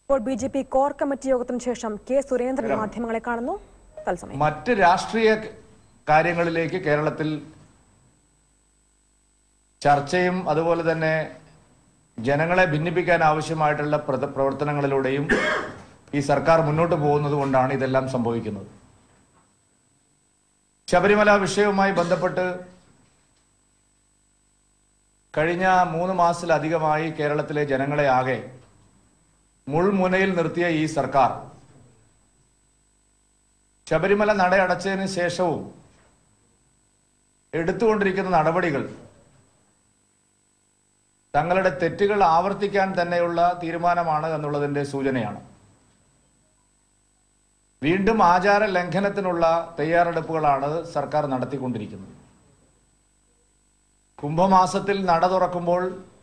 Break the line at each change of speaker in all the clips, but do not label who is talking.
ഇപ്പോൾ B J P core committee യോഗത്തിന് ശേഷം കെ സുരേന്ദ്രൻ മാധ്യമങ്ങളെ കാണുന്നു തത്സമയം
മറ്റ് രാഷ്ട്രീയ കാര്യങ്ങളിലേക്ക് കേരളത്തിൽ ചർച്ചയും അതുപോലെ തന്നെ ജനങ്ങളെ ഭിന്നിപ്പിക്കാൻ ആവശ്യമായിട്ടുള്ള പ്രത- പ്രവർത്തനങ്ങളിലൂടെയും ഈ സർക്കാർ മുന്നോട്ട് പോകുന്നത് കൊണ്ടാണ് ഇതെല്ലാം സംഭവിക്കുന്നത് ശബരിമല വിഷയവുമായി ബന്ധപ്പെട്ട് കഴിഞ്ഞ മൂന്ന് മാസത്തിലധികമായി കേരളത്തിലെ ജനങ്ങളെ ആകെ മുൾമുനയിൽ നിർത്തിയ ഈ സർക്കാർ ശബരിമല നടയടച്ചതിന് ശേഷവും എടുത്തുകൊണ്ടിരിക്കുന്ന നടപടികൾ തങ്ങളുടെ തെറ്റുകൾ ആവർത്തിക്കാൻ തന്നെയുള്ള തീരുമാനമാണ് എന്നുള്ളതിന്റെ സൂചനയാണ് വീണ്ടും ആചാര ലംഘനത്തിനുള്ള തയ്യാറെടുപ്പുകളാണ് സർക്കാർ നടത്തിക്കൊണ്ടിരിക്കുന്നത് കുംഭമാസത്തിൽ നട തുറക്കുമ്പോൾ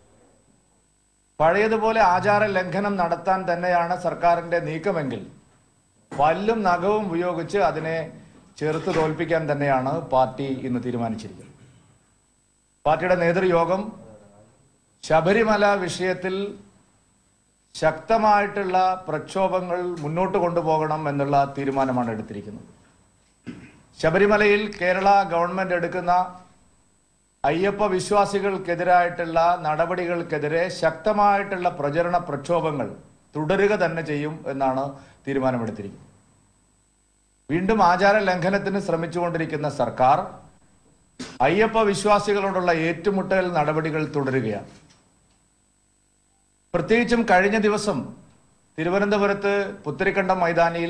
പഴയതുപോലെ ആചാര ലംഘനം നടത്താൻ തന്നെയാണ് സർക്കാരിന്റെ നീക്കമെങ്കിൽ പല്ലും നഖവും ഉപയോഗിച്ച് അതിനെ ചെറുത്ത് തോൽപ്പിക്കാൻ തന്നെയാണ് പാർട്ടി ഇന്ന് തീരുമാനിച്ചിരിക്കുന്നത് പാർട്ടിയുടെ നേതൃയോഗം ശബരിമല വിഷയത്തിൽ ശക്തമായിട്ടുള്ള പ്രക്ഷോഭങ്ങൾ മുന്നോട്ട് കൊണ്ടുപോകണം എന്നുള്ള തീരുമാനമാണ് എടുത്തിരിക്കുന്നത് ശബരിമലയിൽ കേരള ഗവൺമെന്റ് എടുക്കുന്ന അയ്യപ്പ വിശ്വാസികൾക്കെതിരായിട്ടുള്ള നടപടികൾക്കെതിരെ ശക്തമായിട്ടുള്ള പ്രചരണ പ്രക്ഷോഭങ്ങൾ തുടരുക തന്നെ ചെയ്യും എന്നാണ് തീരുമാനമെടുത്തിരിക്കുന്നത് വീണ്ടും ആചാര ലംഘനത്തിന് ശ്രമിച്ചുകൊണ്ടിരിക്കുന്ന സർക്കാർ അയ്യപ്പ വിശ്വാസികളോടുള്ള ഏറ്റുമുട്ടൽ നടപടികൾ തുടരുകയാണ് പ്രത്യേകിച്ചും കഴിഞ്ഞ ദിവസം തിരുവനന്തപുരത്ത് പുത്തരിക്കണ്ടം മൈതാനിയിൽ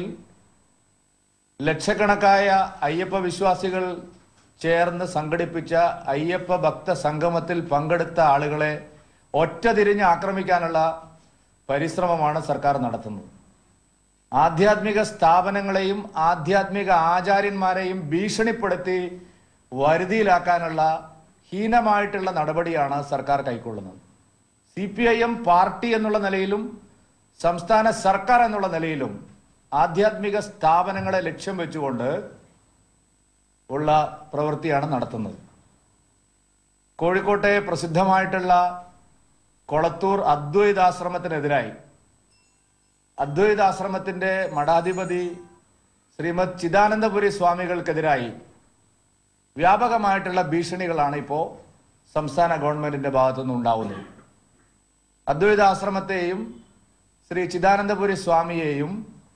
ലക്ഷക്കണക്കായ അയ്യപ്പ വിശ്വാസികൾ ചേർന്ന് സംഘടിപ്പിച്ച അയ്യപ്പ ഭക്ത സംഗമത്തിൽ പങ്കെടുത്ത ആളുകളെ ഒറ്റ തിരിഞ്ഞ് ആക്രമിക്കാനുള്ള പരിശ്രമമാണ് സർക്കാർ നടത്തുന്നത് ആധ്യാത്മിക സ്ഥാപനങ്ങളെയും ആധ്യാത്മിക ആചാര്യന്മാരെയും ഭീഷണിപ്പെടുത്തി വരുതിയിലാക്കാനുള്ള ഹീനമായിട്ടുള്ള നടപടിയാണ് സർക്കാർ കൈക്കൊള്ളുന്നത് C P I M party എന്നുള്ള നിലയിലും സംസ്ഥാന സർക്കാർ എന്നുള്ള നിലയിലും ആധ്യാത്മിക സ്ഥാപനങ്ങളെ ലക്ഷ്യം വെച്ചുകൊണ്ട് ഉള്ള പ്രവൃത്തിയാണ് നടത്തുന്നത് കോഴിക്കോട്ടെ പ്രസിദ്ധമായിട്ടുള്ള കൊളത്തൂർ അദ്വൈതാശ്രമത്തിനെതിരായി അദ്വൈതാശ്രമത്തിന്റെ മഠാധിപതി ശ്രീമദ് ചിദാനന്ദപുരി സ്വാമികൾക്കെതിരായി വ്യാപകമായിട്ടുള്ള ഭീഷണികളാണ് ഇപ്പോൾ സംസ്ഥാന ഗവൺമെന്റിന്റെ ഭാഗത്തുനിന്ന് ഉണ്ടാവുന്നത് അദ്വൈതാശ്രമത്തെയും ശ്രീ ചിദാനന്ദപുരി സ്വാമിയെയും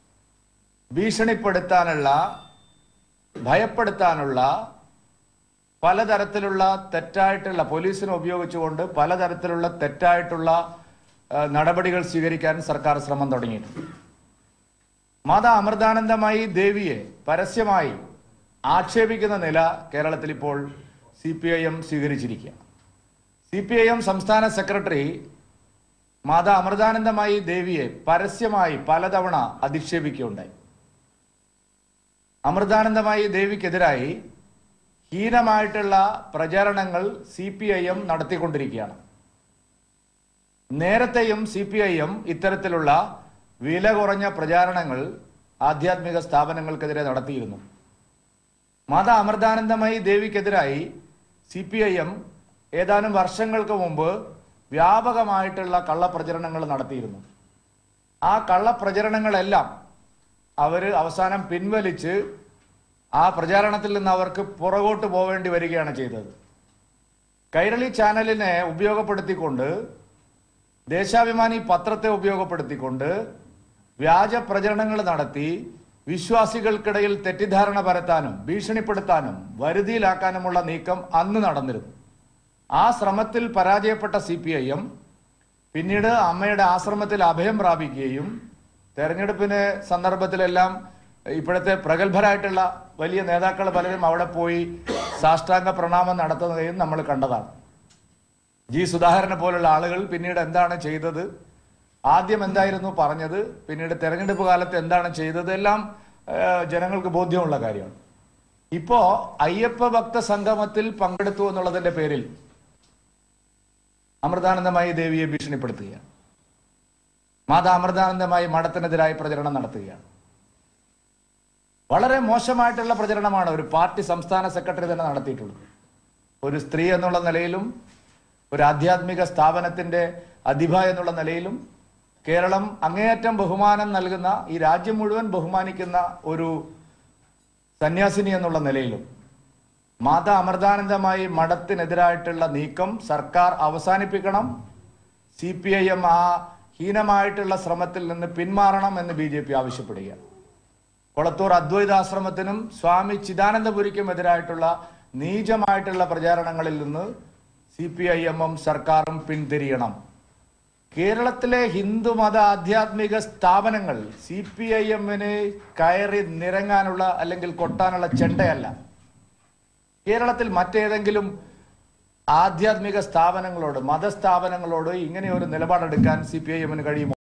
ഭീഷണിപ്പെടുത്താനുള്ള ഭയപ്പെടുത്താനുള്ള പലതരത്തിലുള്ള തെറ്റായിട്ടുള്ള പോലീസിനെ ഉപയോഗിച്ചുകൊണ്ട് പലതരത്തിലുള്ള തെറ്റായിട്ടുള്ള ആ, നടപടികൾ സ്വീകരിക്കാൻ സർക്കാർ ശ്രമം തുടങ്ങിയിട്ടുണ്ട് മാതാ അമൃതാനന്ദമായി ദേവിയെ പരസ്യമായി ആക്ഷേപിക്കുന്ന നില കേരളത്തിൽ ഇപ്പോൾ സി പി ഐ എം സ്വീകരിച്ചിരിക്കുക സി പി ഐ എം സംസ്ഥാന സെക്രട്ടറി മാതാ അമൃതാനന്ദമായി ദേവിയെ പരസ്യമായി പലതവണ അധിക്ഷേപിക്കുകയുണ്ടായി അമൃതാനന്ദമായി ദേവിക്കെതിരായി ഹീനമായിട്ടുള്ള പ്രചാരണങ്ങൾ സി പി ഐ എം നടത്തിക്കൊണ്ടിരിക്കുകയാണ് നേരത്തെയും സി പി ഐ എം ഇത്തരത്തിലുള്ള വില കുറഞ്ഞ പ്രചാരണങ്ങൾ ആധ്യാത്മിക സ്ഥാപനങ്ങൾക്കെതിരെ നടത്തിയിരുന്നു മാതാ അമൃതാനന്ദമയി ദേവിക്കെതിരായി സി പി ഐ എം ഏതാനും വർഷങ്ങൾക്ക് മുമ്പ് വ്യാപകമായിട്ടുള്ള കള്ളപ്രചരണങ്ങൾ നടത്തിയിരുന്നു ആ കള്ളപ്രചരണങ്ങളെല്ലാം അവര് അവസാനം പിൻവലിച്ച് ആ പ്രചാരണത്തിൽ നിന്ന് അവർക്ക് പുറകോട്ട് പോവേണ്ടി വരികയാണ് ചെയ്തത് കൈരളി ചാനലിനെ ഉപയോഗപ്പെടുത്തിക്കൊണ്ട് ദേശാഭിമാനി പത്രത്തെ ഉപയോഗപ്പെടുത്തിക്കൊണ്ട് വ്യാജ പ്രചരണങ്ങൾ നടത്തി വിശ്വാസികൾക്കിടയിൽ തെറ്റിദ്ധാരണ പരത്താനും ഭീഷണിപ്പെടുത്താനും വരുതിയിലാക്കാനുമുള്ള നീക്കം അന്ന് നടന്നിരുന്നു ആ ശ്രമത്തിൽ പരാജയപ്പെട്ട സി പി ഐ എം പിന്നീട് അമ്മയുടെ ആശ്രമത്തിൽ അഭയം പ്രാപിക്കുകയും തെരഞ്ഞെടുപ്പിന് സന്ദർഭത്തിലെല്ലാം ഇപ്പോഴത്തെ പ്രഗത്ഭരായിട്ടുള്ള വലിയ നേതാക്കൾ പലരും അവിടെ പോയി സാഷ്ടാംഗ പ്രണാമം നടത്തുന്നതെയും നമ്മൾ കണ്ടതാണ് ജി സുധാകരനെ പോലുള്ള ആളുകൾ പിന്നീട് എന്താണ് ചെയ്തത് ആദ്യം എന്തായിരുന്നു പറഞ്ഞത് പിന്നീട് തെരഞ്ഞെടുപ്പ് കാലത്ത് എന്താണ് ചെയ്തത് എല്ലാം ഏഹ്, ജനങ്ങൾക്ക് ബോധ്യമുള്ള കാര്യമാണ് ഇപ്പോ അയ്യപ്പ ഭക്ത സംഗമത്തിൽ പങ്കെടുത്തു എന്നുള്ളതിന്റെ പേരിൽ അമൃതാനന്ദമായി ദേവിയെ ഭീഷണിപ്പെടുത്തുകയാണ് മാതാ അമൃതാനന്ദമായി മഠത്തിനെതിരായി പ്രചരണം നടത്തുകയാണ് വളരെ മോശമായിട്ടുള്ള പ്രചരണമാണ് ഒരു പാർട്ടി സംസ്ഥാന സെക്രട്ടറി തന്നെ നടത്തിയിട്ടുള്ളത് ഒരു സ്ത്രീ എന്നുള്ള നിലയിലും ഒരു ആധ്യാത്മിക സ്ഥാപനത്തിന്റെ അധിപ എന്നുള്ള നിലയിലും കേരളം അങ്ങേയറ്റം ബഹുമാനം നൽകുന്ന ഈ രാജ്യം മുഴുവൻ ബഹുമാനിക്കുന്ന ഒരു സന്യാസിനി എന്നുള്ള നിലയിലും മാതാ അമൃതാനന്ദമായി മഠത്തിനെതിരായിട്ടുള്ള നീക്കം സർക്കാർ അവസാനിപ്പിക്കണം സി പി ഐ എം ആ ഹീനമായിട്ടുള്ള ശ്രമത്തിൽ നിന്ന് പിന്മാറണം എന്ന് ബി ജെ പി ആവശ്യപ്പെടുകയാണ് കൊളത്തൂർ അദ്വൈതാശ്രമത്തിനും സ്വാമി ചിദാനന്ദപുരിക്കും എതിരായിട്ടുള്ള നീചമായിട്ടുള്ള പ്രചാരണങ്ങളിൽ നിന്ന് സി പി ഐ എമ്മും സർക്കാരും പിന്തിരിയണം കേരളത്തിലെ ഹിന്ദുമത ആധ്യാത്മിക സ്ഥാപനങ്ങൾ സി പി ഐ എമ്മിന് കയറി നിരങ്ങാനുള്ള അല്ലെങ്കിൽ കൊട്ടാനുള്ള ചെണ്ടയല്ല കേരളത്തിൽ മറ്റേതെങ്കിലും ആധ്യാത്മിക സ്ഥാപനങ്ങളോട് മതസ്ഥാപനങ്ങളോട് ഇങ്ങനെ ഒരു നിലപാടെടുക്കാൻ സി പി ഐ എമ്മിന് കഴിയുമോ